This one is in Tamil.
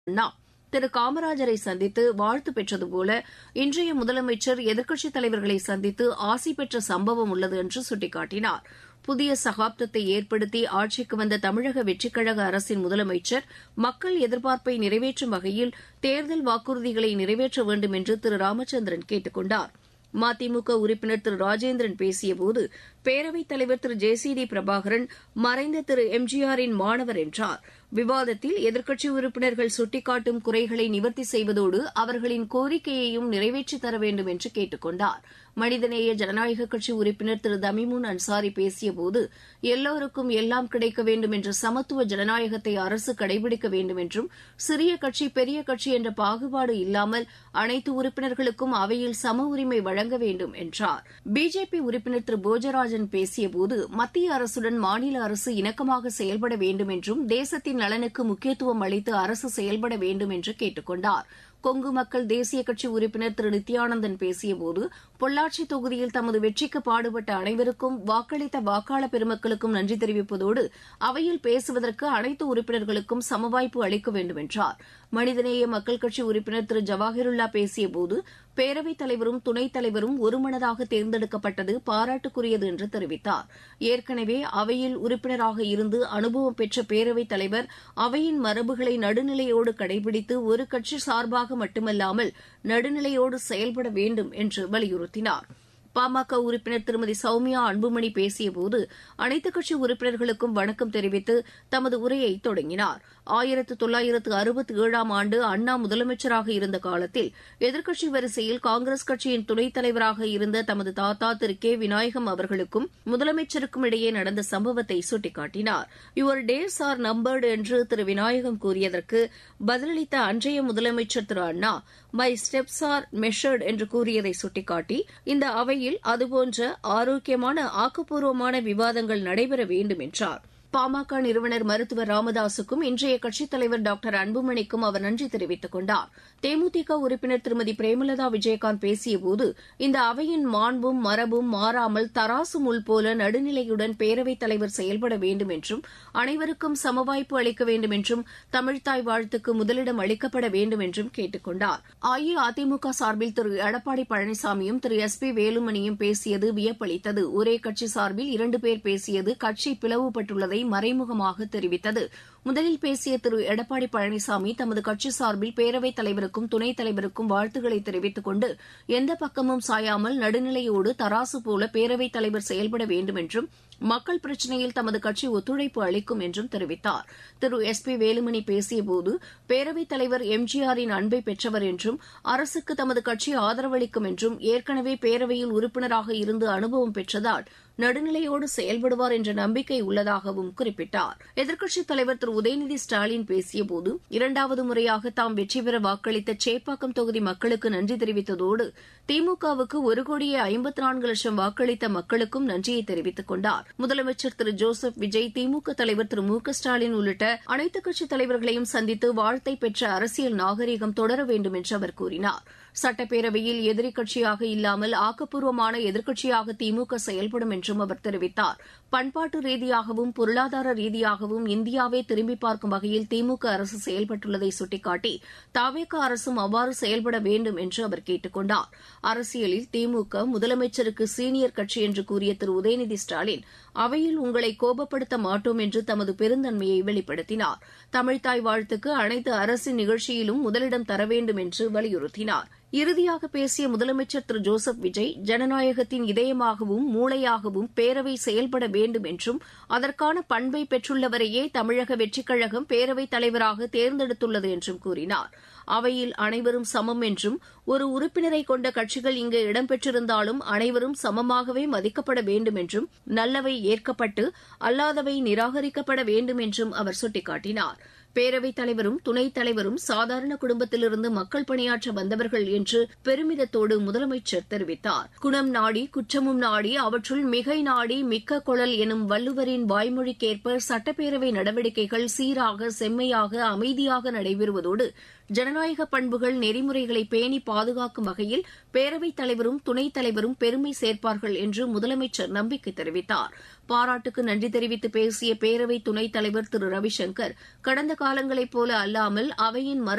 அண்ணா திரு காமராஜரை சந்தித்து வாழ்த்து பெற்றது போல இன்றைய முதலமைச்சர் எதிர்க்கட்சித் தலைவர்களை சந்தித்து ஆசி பெற்ற சம்பவம் உள்ளது என்று சுட்டிக்காட்டினார் புதிய சகாப்தத்தை ஏற்படுத்தி ஆட்சிக்கு வந்த தமிழக வெற்றிக்கழக அரசின் முதலமைச்சர் மக்கள் எதிர்பார்ப்பை நிறைவேற்றும் வகையில் தேர்தல் வாக்குறுதிகளை நிறைவேற்ற வேண்டும் என்று திரு ராமச்சந்திரன் கேட்டுக் கொண்டார் மதிமுக உறுப்பினர் திரு ராஜேந்திரன் பேசியபோது பேரவைத் தலைவர் Thiru J C D Prabhakaran மறைந்த திரு எம்ஜிஆரின் மாணவர் என்றார் விவாதத்தில் எதிர்க்கட்சி உறுப்பினர்கள் சுட்டிக்காட்டும் குறைகளை நிவர்த்தி செய்வதோடு அவர்களின் கோரிக்கையையும் நிறைவேற்றித் தர வேண்டும் என்று கேட்டுக் கொண்டார் மனிதநேய ஜனநாயக கட்சி உறுப்பினர் திரு தமிமுன் அன்சாரி பேசியபோது எல்லோருக்கும் எல்லாம் கிடைக்க வேண்டும் என்ற சமத்துவ ஜனநாயகத்தை அரசு கடைபிடிக்க வேண்டும் என்றும் சிறிய கட்சி பெரிய கட்சி என்ற பாகுபாடு இல்லாமல் அனைத்து உறுப்பினர்களுக்கும் அவையில் சம உரிமை வழங்க வேண்டும் என்றார் பிஜேபி உறுப்பினர் திரு போஜராஜன் பேசியபோது மத்திய அரசுடன் மாநில அரசு இணக்கமாக செயல்பட வேண்டும் என்றும் தேசத்தின் நலனுக்கு முக்கியத்துவம் அளித்து அரசு செயல்பட வேண்டும் என்று கேட்டுக் கொண்டார் கொங்கு மக்கள் தேசிய கட்சி உறுப்பினர் திரு நித்யானந்தன் பேசியபோது பொள்ளாச்சி தொகுதியில் தமது வெற்றிக்கு பாடுபட்ட அனைவருக்கும் வாக்களித்த வாக்காளர் பெருமக்களுக்கும் நன்றி தெரிவிப்பதோடு அவையில் பேசுவதற்கு அனைத்து உறுப்பினர்களுக்கும் சமவாய்ப்பு அளிக்க வேண்டும் என்றார் மனிதநேய மக்கள் கட்சி உறுப்பினர் திரு ஜவாஹிருல்லா பேசியபோது பேரவைத் தலைவரும் துணைத் தலைவரும் ஒருமனதாக தேர்ந்தெடுக்கப்பட்டது பாராட்டுக்குரியது என்று தெரிவித்தார் ஏற்கனவே அவையில் உறுப்பினராக இருந்து அனுபவம் பெற்ற பேரவைத் தலைவர் அவையின் மரபுகளை நடுநிலையோடு கடைபிடித்து ஒரு கட்சி சார்பாக மட்டுமல்லாமல் நடுநிலையோடு செயல்பட வேண்டும் என்று வலியுறுத்தினார் பாமக உறுப்பினர் திருமதி சௌமியா அன்புமணி பேசியபோது அனைத்துக் கட்சி உறுப்பினர்களுக்கும் வணக்கம் தெரிவித்து தமது உரையை தொடங்கினார் ஆயிரத்து தொள்ளாயிரத்து அறுபத்தி ஏழாம் ஆண்டு அண்ணா முதலமைச்சராக இருந்த காலத்தில் எதிர்க்கட்சி வரிசையில் காங்கிரஸ் கட்சியின் துணைத் தலைவராக இருந்த தமது தாத்தா திரு கே விநாயகம் அவர்களுக்கும் முதலமைச்சருக்கும் இடையே நடந்த சம்பவத்தை சுட்டிக்காட்டினார் யுவர் டேஸ் ஆர் நம்பர்டு என்று திரு விநாயகம் கூறியதற்கு பதிலளித்த அன்றைய முதலமைச்சர் Thiru Anna my steps are measured என்று கூறியதை சுட்டிக்காட்டி இந்த அவையில் அதுபோன்ற ஆரோக்கியமான ஆக்கப்பூர்வமான விவாதங்கள் நடைபெற வேண்டும் என்றார் பாமக நிறுவனர் மருத்துவர் ராமதாசுக்கும் இன்றைய கட்சித் தலைவர் டாக்டர் அன்புமணிக்கும் அவர் நன்றி தெரிவித்துக் கொண்டார் தேமுதிக உறுப்பினர் திருமதி பிரேமலதா விஜயகாந்த் பேசியபோது இந்த அவையின் மாண்பும் மரபும் மாறாமல் தராசு முள் போல நடுநிலையுடன் பேரவைத் தலைவர் செயல்பட வேண்டும் என்றும் அனைவருக்கும் சமவாய்ப்பு அளிக்க வேண்டும் என்றும் தமிழ்தாய் வாழ்த்துக்கு முதலிடம் அளிக்கப்பட வேண்டும் என்றும் கேட்டுக் கொண்டார் அஇஅதிமுக சார்பில் திரு எடப்பாடி பழனிசாமியும் திரு எஸ் பி வேலுமணியும் பேசியது வியப்பளித்தது ஒரே கட்சி சார்பில் இரண்டு பேர் பேசியது கட்சி பிளவுபட்டுள்ளதை மறைமுகமாக தெரிவித்தது முதலில் பேசிய திரு எடப்பாடி பழனிசாமி தமது கட்சி சார்பில் பேரவைத் தலைவருக்கும் துணைத் தலைவருக்கும் வாழ்த்துக்களை தெரிவித்துக் கொண்டு எந்த பக்கமும் சாயாமல் நடுநிலையோடு தராசு போல பேரவைத் தலைவர் செயல்பட வேண்டும் என்றும் மக்கள் பிரச்சினையில் தமது கட்சி ஒத்துழைப்பு அளிக்கும் என்றும் தெரிவித்தார் திரு எஸ் பி வேலுமணி பேசியபோது பேரவைத் தலைவர் எம்ஜிஆரின் அன்பை பெற்றவர் என்றும் அரசுக்கு தமது கட்சி ஆதரவளிக்கும் என்றும் ஏற்கனவே பேரவையில் உறுப்பினராக இருந்து அனுபவம் பெற்றதால் நடுநிலையோடு செயல்படுவார் என்ற நம்பிக்கை உள்ளதாகவும் குறிப்பிட்டார் எதிர்க்கட்சித் தலைவர் திரு உதயநிதி ஸ்டாலின் பேசியபோது இரண்டாவது முறையாக தாம் வெற்றி பெற வாக்களித்த சேப்பாக்கம் தொகுதி மக்களுக்கு நன்றி தெரிவித்ததோடு திமுகவுக்கு ஒரு கோடியே ஐம்பத்தி நான்கு லட்சம் வாக்களித்த மக்களுக்கும் நன்றியை தெரிவித்துக் கொண்டார் முதலமைச்சர் திரு ஜோசப் விஜய் திமுக தலைவர் திரு மு க ஸ்டாலின் உள்ளிட்ட அனைத்துக் கட்சித் தலைவர்களையும் சந்தித்து வாழ்த்தை பெற்ற அரசியல் நாகரீகம் தொடர வேண்டும் என்று அவர் கூறினார் சட்டப்பேரவையில் எதிரி கட்சியாக இல்லாமல் ஆக்கப்பூர்வமான எதிர்க்கட்சியாக திமுக செயல்படும் என்றும் அவர் தெரிவித்தார் பண்பாட்டு ரீதியாகவும் பொருளாதார ரீதியாகவும் இந்தியாவே திரும்பி பார்க்கும் வகையில் திமுக அரசு செயல்பட்டுள்ளதை சுட்டிக்காட்டி தாவேக அரசும் அவ்வாறு செயல்பட வேண்டும் என்று அவர் கேட்டுக் கொண்டார் அரசியலில் திமுக முதலமைச்சருக்கு சீனியர் கட்சி என்று கூறிய திரு உதயநிதி ஸ்டாலின் அவையில் உங்களை கோபப்படுத்த மாட்டோம் என்று தமது பெருந்தன்மையை வெளிப்படுத்தினார் தமிழ்தாய் வாழ்த்துக்கு அனைத்து அரசின் நிகழ்ச்சியிலும் முதலிடம் தர வேண்டும் என்று வலியுறுத்தினார் இறுதியாக பேசிய முதலமைச்சர் திரு ஜோசப் விஜய் ஜனநாயகத்தின் இதயமாகவும் மூளையாகவும் பேரவை செயல்பட வேண்டும் என்றும் அதற்கான பண்பை பெற்றுள்ளவரையே தமிழக வெற்றிக் கழகம் பேரவைத் தலைவராக தேர்ந்தெடுத்துள்ளது என்றும் கூறினார் அவையில் அனைவரும் சமம் என்றும் ஒரு உறுப்பினரை கொண்ட கட்சிகள் இங்கு இடம்பெற்றிருந்தாலும் அனைவரும் சமமாகவே மதிக்கப்பட வேண்டும் என்றும் நல்லவை ஏற்கப்பட்டு அல்லாதவை நிராகரிக்கப்பட வேண்டும் என்றும் அவர் சுட்டிக்காட்டினார் பேரவைத் தலைவரும் துணைத் தலைவரும் சாதாரண குடும்பத்திலிருந்து மக்கள் பணியாற்ற வந்தவர்கள் என்று பெருமிதத்தோடு முதலமைச்சர் தெரிவித்தார் குணம் நாடி குற்றமும் நாடி அவற்றுள் மிகை நாடி மிக்க குழல் எனும் வள்ளுவரின் வாய்மொழிக்கேற்ப சட்டப்பேரவை நடவடிக்கைகள் சீராக செம்மையாக அமைதியாக நடைபெறுவதோடு ஜனநாயக பண்புகள் நெறிமுறைகளை பேணி பாதுகாக்கும் வகையில் பேரவைத் தலைவரும் துணைத் தலைவரும் பெருமை சேர்ப்பார்கள் என்று முதலமைச்சர் நம்பிக்கை தெரிவித்தார் பாராட்டுக்கு நன்றி தெரிவித்து பேசிய பேரவை துணைத் தலைவர் திரு ரவிசங்கர் கடந்த காலங்களைப் போல அல்லாமல் அவையின் மர